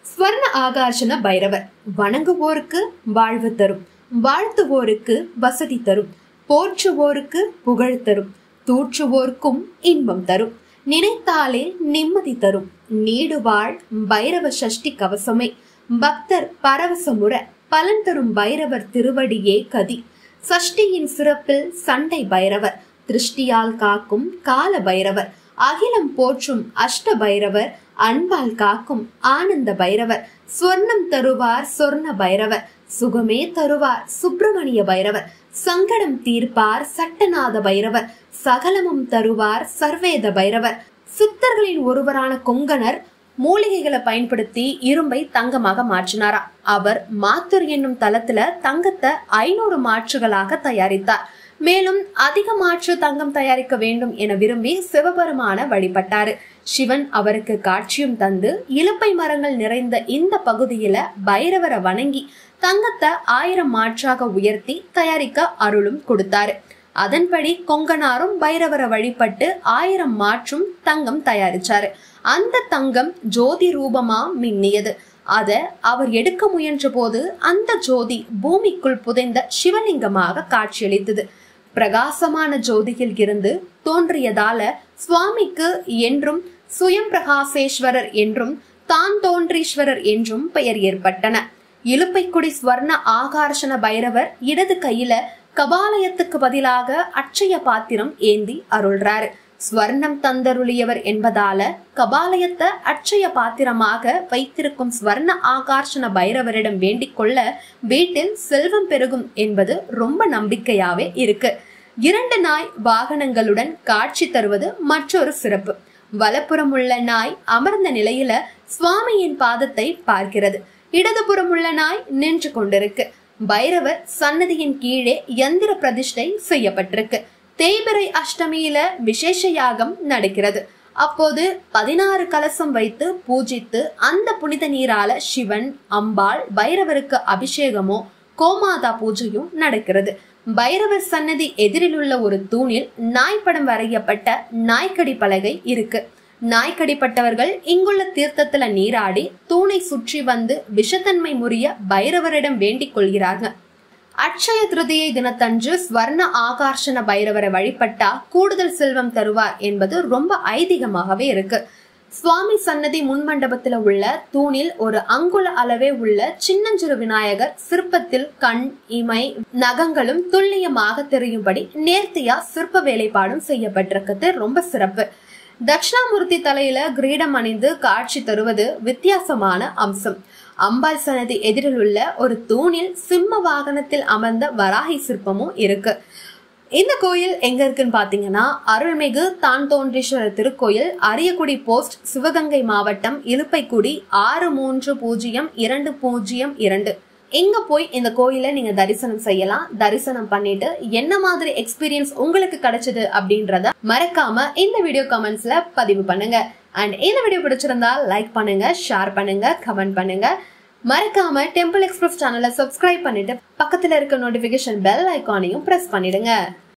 ஸ்வர்ண ஆகார்ஷண பைரவர் வணங்குவோருக்கு வாழ்வு தரும் வாழ்த்துவோருக்கு வசதி தரும் போற்றுவோருக்கு புகழ் தரும் தூற்றுவோர்க்கும் இன்பம் தரும் நினைத்தாலே நிம்மதி தரும் நீடுவாழ் பைரவ சஷ்டி கவசமே பக்தர் பரவசமுற பலன் தரும் பைரவர் திருவடியே கதி சஷ்டியின் சிறப்பில் சண்டை பைரவர் திருஷ்டியால் காக்கும் கால பைரவர் அகிலம் போற்றும் அஷ்ட பைரவர் அன்பால் காக்கும் ஆனந்த பைரவர் சொர்ணம் தருவார் சொர்ண பைரவர் சுகமே தருவார் சுப்பிரமணிய பைரவர் சங்கடம் தீர்ப்பார் சட்டநாத பைரவர் சகலமும் தருவார் சர்வேத பைரவர் சித்தர்களின் ஒருவரான கொங்கணர் மூலிகைகளை பயன்படுத்தி இரும்பை தங்கமாக மாற்றினாரா அவர் மாத்தூர் என்னும் தளத்துல தங்கத்தை ஐநூறு மாற்றுகளாக தயாரித்தார் மேலும் அதிக மாற்று தங்கம் தயாரிக்க வேண்டும் என விரும்பி சிவபெருமான வழிபட்டாரு சிவன் அவருக்கு காட்சியும் தந்து இலுப்பை மரங்கள் நிறைந்த இந்த பகுதியில பைரவரை வணங்கி தங்கத்தை ஆயிரம் மாற்றாக உயர்த்தி தயாரிக்க அருளும் கொடுத்தாரு அதன்படி கொங்கனாரும் பைரவரை வழிபட்டு ஆயிரம் மாற்றும் தங்கம் தயாரிச்சாரு அந்த தங்கம் ஜோதி ரூபமா மின்னியது அத அவர் எடுக்க முயன்ற போது அந்த ஜோதி பூமிக்குள் புதைந்த சிவலிங்கமாக காட்சியளித்தது பிரகாசமான ஜோதியில் இருந்து தோன்றியதால சுவாமிக்கு என்றும் சுயம் பிரகாசேஸ்வரர் என்றும் தான் தோன்றீஸ்வரர் என்றும் பெயர் ஏற்பட்டன இலுப்பைக்குடி ஸ்வர்ண ஆகார்ஷண பைரவர் இடது கையில கபாலயத்துக்கு பதிலாக அட்சய பாத்திரம் ஏந்தி அருள்றாரு ஸ்வர்ணம் தந்தருளியவர் என்பதால கபாலயத்தை அட்சய பாத்திரமாக வைத்திருக்கும் ஸ்வர்ண ஆகார்ஷண பைரவரிடம் வேண்டிக் கொள்ள வீட்டில் செல்வம் பெருகும் என்பது ரொம்ப நம்பிக்கையாவே இருக்கு இரண்டு நாய் வாகனங்களுடன் காட்சி தருவது மற்றொரு சிறப்பு வலப்புறம் உள்ள நாய் அமர்ந்த நிலையில சுவாமியின் பாதத்தை பார்க்கிறது இடதுபுறம் உள்ள நாய் நின்று கொண்டிருக்கு பைரவர் சன்னதியின் கீழே யந்திர பிரதிஷ்டை செய்யப்பட்டிருக்கு தேய்பிரை அஷ்டமியில விசேஷ யாகம் நடக்கிறது அப்போது பதினாறு கலசம் வைத்து பூஜித்து அந்த புனித நீரால சிவன் அம்பாள் பைரவருக்கு அபிஷேகமோ கோமாதா பூஜையும் நடக்கிறது பைரவர் சன்னதி எதிரில் உள்ள ஒரு தூணில் நாய்ப்படம் வரையப்பட்ட நாய்க்கடி பலகை இருக்கு நாய்க்கடிப்பட்டவர்கள் இங்குள்ள தீர்த்தத்துல நீராடி தூணை சுற்றி வந்து விஷத்தன்மை முறிய பைரவரிடம் வேண்டிக் கொள்கிறார்கள் அட்சய திருதியை தினத்தன்று ஸ்வர்ண ஆகார்ஷண பைரவரை வழிபட்டா கூடுதல் செல்வம் தருவார் என்பது ரொம்ப ஐதீகமாகவே இருக்கு சுவாமி சன்னதி முன்மண்டபத்துல உள்ள தூணில் ஒரு அங்குல அளவே உள்ள சின்னஞ்சிறு விநாயகர் சிற்பத்தில் கண் இமை நகங்களும் துல்லியமாக தெரியும்படி நேர்த்தியா சிற்ப வேலைப்பாடும் செய்யப்பட்டிருக்கிறது ரொம்ப சிறப்பு தட்சிணாமூர்த்தி தலையில கிரீடம் அணிந்து காட்சி தருவது வித்தியாசமான அம்சம் அம்பாள் சன்னதி எதிரில் உள்ள ஒரு தூணில் சிம்ம வாகனத்தில் அமர்ந்த வராகி சிற்பமும் இருக்கு இந்த கோயில் எங்க இருக்குன்னு பாத்தீங்கன்னா அருள்மிகு தான் தோன்றீஸ்வரர் திருக்கோயில் அரியக்குடி போஸ்ட் சிவகங்கை மாவட்டம் இலுப்பைக்குடி ஆறு மூன்று பூஜ்ஜியம் இரண்டு பூஜ்ஜியம் இரண்டு இங்க போய் இந்த கோயிலை நீங்க தரிசனம் செய்யலாம் தரிசனம் பண்ணிட்டு என்ன மாதிரி எக்ஸ்பீரியன்ஸ் உங்களுக்கு கிடைச்சது அப்படின்றத மறக்காம இந்த வீடியோ கமெண்ட்ஸ்ல பதிவு பண்ணுங்க அண்ட் இந்த வீடியோ பிடிச்சிருந்தா லைக் பண்ணுங்க ஷேர் பண்ணுங்க கமெண்ட் பண்ணுங்க மறக்காம டெம்பிள் எக்ஸ்பிரஸ் சேனலை சப்ஸ்கிரைப் பண்ணிட்டு பக்கத்துல இருக்க நோட்டிபிகேஷன் பெல் ஐக்கானையும் பிரஸ் பண்ணிடுங்க